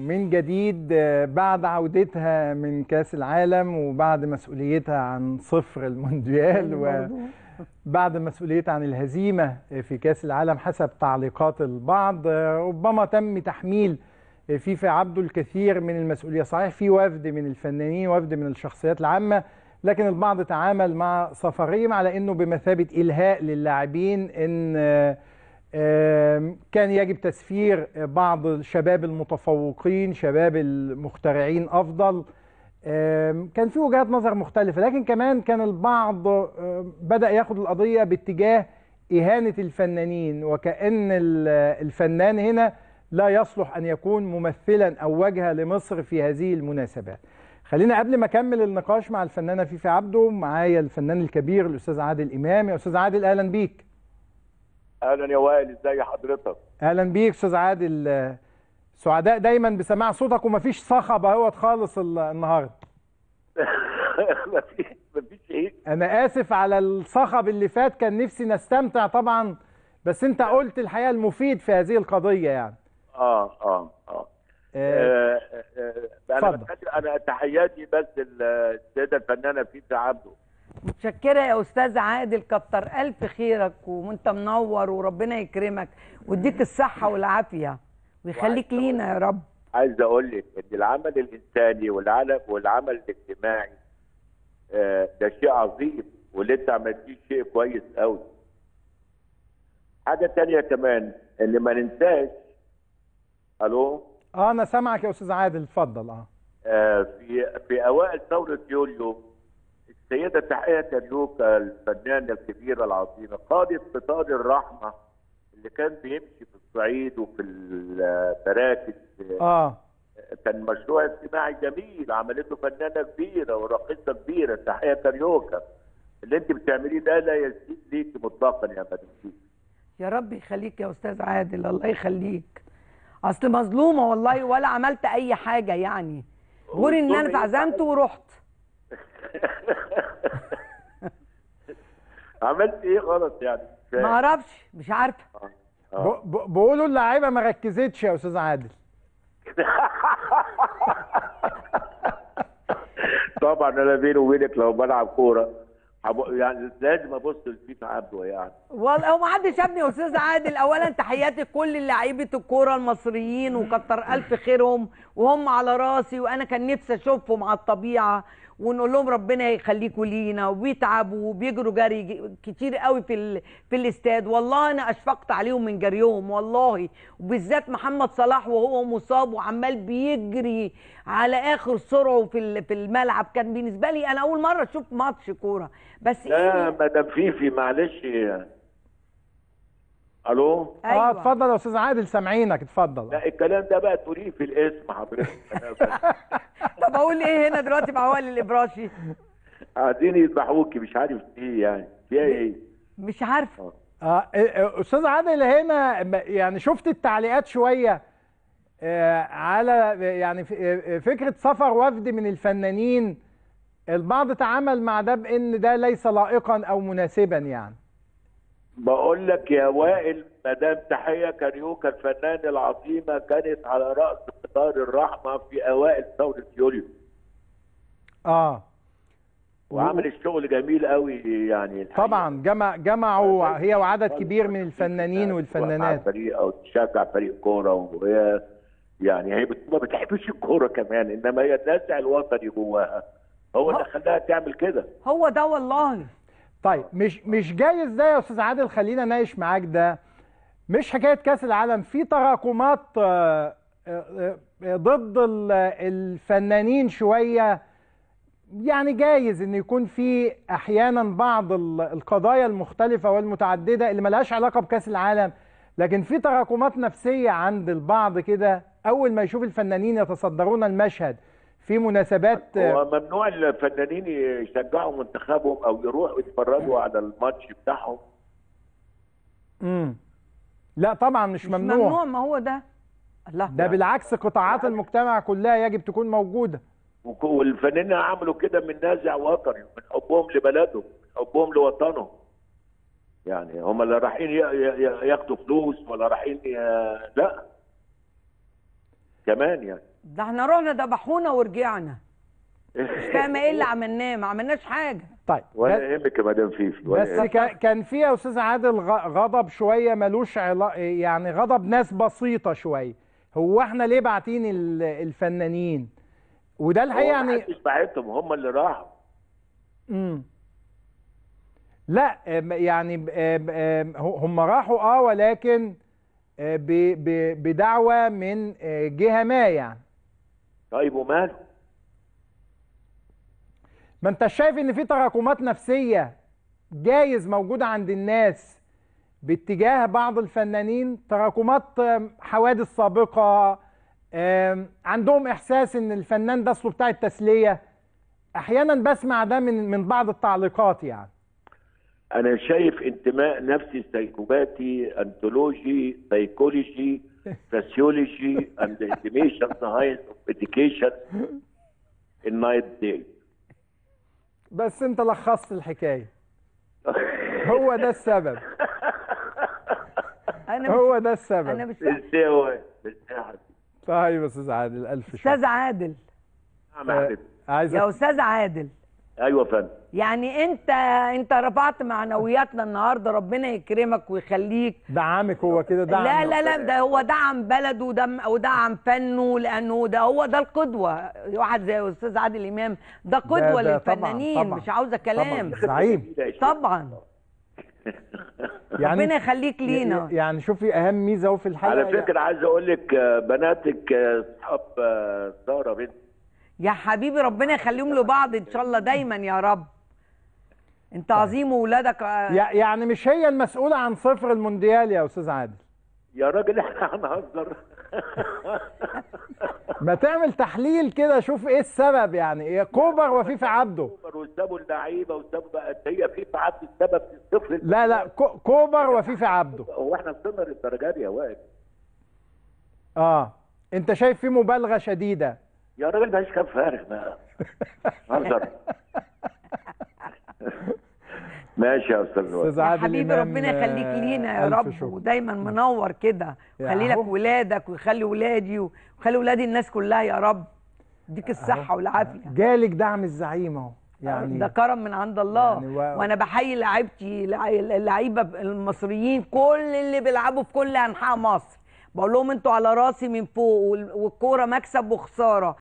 من جديد بعد عودتها من كاس العالم وبعد مسؤوليتها عن صفر المونديال وبعد مسؤوليتها عن الهزيمة في كاس العالم حسب تعليقات البعض ربما تم تحميل فيفا عبده الكثير من المسؤولية صحيح في وفد من الفنانين وفد من الشخصيات العامة لكن البعض تعامل مع سفرهم على انه بمثابة الهاء للاعبين ان كان يجب تسفير بعض الشباب المتفوقين شباب المخترعين افضل كان في وجهات نظر مختلفه لكن كمان كان البعض بدا ياخد القضيه باتجاه اهانه الفنانين وكان الفنان هنا لا يصلح ان يكون ممثلا او وجهه لمصر في هذه المناسبات خلينا قبل ما اكمل النقاش مع الفنانه فيفي عبده معايا الفنان الكبير الاستاذ عادل امام يا استاذ عادل اهلا بيك اهلا يا وائل ازي حضرتك اهلا بيك استاذ عادل سعداء دايما بسماع صوتك ومفيش صخب اهوت خالص النهارده مفيش مفيش ايه انا اسف على الصخب اللي فات كان نفسي نستمتع طبعا بس انت قلت الحقيقه المفيد في هذه القضيه يعني اه اه اه آه، آه، انا بتكلم انا تحياتي بس السيده الفنانه فيفي عبده متشكره يا استاذ عادل كتر الف خيرك وانت منور وربنا يكرمك ويديك الصحه والعافيه ويخليك لينا يا رب عايز اقول لك ان العمل الانساني والعمل والعمل الاجتماعي آه، ده شيء عظيم واللي انت عملتيه شيء كويس قوي حاجه تانية كمان اللي ما ننساش الو اه انا سامعك يا استاذ عادل اتفضل اه آه، في في اوائل ثوره يوليو السيده تحيه كريوكا الفنانه الكبيره العظيمه قادت قطار الرحمه اللي كان بيمشي في الصعيد وفي المراكز اه كان مشروع اجتماعي جميل عملته فنانه كبيره وراقصه كبيره تحيه كاريوكا اللي انت بتعمليه ده لا يزيد ليك مطلقا يا مدام يا رب يخليك يا استاذ عادل الله يخليك اصل مظلومه والله ولا عملت اي حاجه يعني غير ان انا اتعزمت ورحت عملت ايه غلط يعني ما اعرفش مش عارفه ب- ب- بيقولوا اللعيبه ما ركزتش يا استاذ عادل طبعا انا بيني وبينك لو بلعب كوره هب- يعني لازم ابص لفيفا عبده يعني والله هو ما حدش شافني يا استاذ عادل اولا تحياتي لكل لعيبه الكوره المصريين وكتر الف خيرهم وهم على راسي وانا كان نفسي اشوفهم على الطبيعه ونقول لهم ربنا يخليكوا لينا وبيتعبوا وبيجروا جري كتير قوي في ال... في الاستاد والله انا اشفقت عليهم من جريهم والله وبالذات محمد صلاح وهو مصاب وعمال بيجري على اخر سرعه في ال- في الملعب كان بالنسبه لي انا اول مره اشوف ماتش كوره بس لا ايه مدام فيفي معلش الو اه اتفضل يا استاذ عادل سامعينك اتفضل لا الكلام ده بقى تقوليه في الاسم حضرتك طب اقول ايه هنا دلوقتي مع وائل الابراشي قاعدين يذبحوكي مش عارف ايه يعني فيها ايه مش عارفه آه آه، استاذ عادل هنا م- يعني شفت التعليقات شويه آه على يعني ف- آه، فكره سفر وفد من الفنانين البعض تعامل مع ده بان ده ليس لائقا او مناسبا يعني بقول لك يا وائل مدام تحيه كاريوكا الفنانه العظيمه كانت على راس قطار الرحمه في اوائل ثوره يوليو اه وعملت شغل جميل قوي يعني الحقيقة. طبعا جمع جمعوا هي وعدد كبير من الفنانين والفنانات فريق او تشجع فريق كوره وهي يعني هي بت- ما بتحبش الكوره كمان انما هي النازع الوطني جواها هو اللي خلاها تعمل كده هو ده والله طيب مش مش جايز ده يا استاذ عادل خلينا ناقش معاك ده مش حكايه كاس العالم في تراكمات آه، آه، آه، ضد ال- الفنانين شويه يعني جايز ان يكون في احيانا بعض ال- القضايا المختلفه والمتعدده اللي ملهاش علاقه بكاس العالم لكن في تراكمات نفسيه عند البعض كده اول ما يشوف الفنانين يتصدرون المشهد في مناسبات هو ممنوع الفنانين يشجعوا منتخبهم او يروحوا يتفرجوا على الماتش بتاعهم امم لا طبعا مش, مش ممنوع, ممنوع ما هو ده الله ده بالعكس قطاعات المجتمع كلها يجب تكون موجوده وك- والفنانين عملوا كده من نازع وطني من حبهم لبلدهم من حبهم لوطنهم يعني هم اللي رايحين ي- ي- ياخدوا فلوس ولا رايحين ي- لا كمان يعني ده احنا رحنا ذبحونا ورجعنا مش فاهمه ايه اللي عملناه ما عملناش حاجه طيب ولا بس- يهمك يا مدام فيفي ولا بس يهمك. كا- كان في يا استاذ عادل غ- غضب شويه ملوش علا... يعني غضب ناس بسيطه شويه هو احنا ليه باعتين ال- الفنانين وده الحقيقه هو يعني محدش بعتهم هم اللي راحوا مم. لا آم، يعني آم، آم، هم راحوا اه ولكن آه، ب- ب- بدعوه من آه، جهه ما يعني طيب وماله ما انت شايف ان في تراكمات نفسيه جايز موجوده عند الناس باتجاه بعض الفنانين تراكمات آم، حوادث سابقه آم، عندهم احساس ان الفنان ده اصله بتاع التسليه احيانا بسمع ده من من بعض التعليقات يعني انا شايف انتماء نفسي سيكوباتي انتولوجي سيكولوجي فاسيولوجي اند انتميشن ساينس اوف اديوكيشن النايت داي بس انت لخصت الحكايه هو ده السبب انا مش هو ده انا السبب مش فاهمة. ازاي هو ازاي يا حبيبي طيب يا استاذ عادل الف شكر استاذ عادل نعم يا حبيبي عايز يا استاذ عادل ايوه يا فندم يعني انت انت رفعت معنوياتنا النهارده ربنا يكرمك ويخليك دعمك هو كده دعم لا لا لا ده هو دعم بلده ودم ودعم فنه لانه ده هو ده القدوه واحد زي استاذ عادل امام ده قدوه ده طبعاً، للفنانين طبعاً، مش عاوزه كلام طبعاً. زعيم طبعا ربنا يخليك لينا يعني شوفي اهم ميزه اهو في الحلقه على فكره عايز اقول لك آه، بناتك آه، اصحاب آه، ساره بنت يا حبيبي ربنا يخليهم لبعض ان شاء الله دايما يا رب انت عظيم وولادك آه، يع- يعني مش هي المسؤوله عن صفر المونديال يا استاذ عادل يا راجل احنا هنهزر ما تعمل تحليل كده شوف ايه السبب يعني إيه كوبر وفيفي عبده وسابوا اللعيبه وسابوا بقى هي في عبد السبب في الصفر لا لا كو- كوبر وفيفي عبده هو احنا وصلنا للدرجه دي يا وائل اه انت شايف في مبالغه شديده يا راجل ماليش كام فارغ بقى هزر ماشي يا استاذ وائل استاذ يا عادل حبيبي إمام، ربنا يخليك آه، لينا يا ألف رب شكر. ودايما منور كده يا وخلي لك أهو. ولادك ويخلي ولادي وخلي ولادي الناس كلها يا رب يديك الصحه والعافيه جالك دعم الزعيم اهو يعني ده كرم من عند الله يعني و- وانا بحيي لعيبتي لع- اللعيبه المصريين كل اللي بيلعبوا في كل انحاء مصر بقول لهم انتوا على راسي من فوق وال- والكوره مكسب وخساره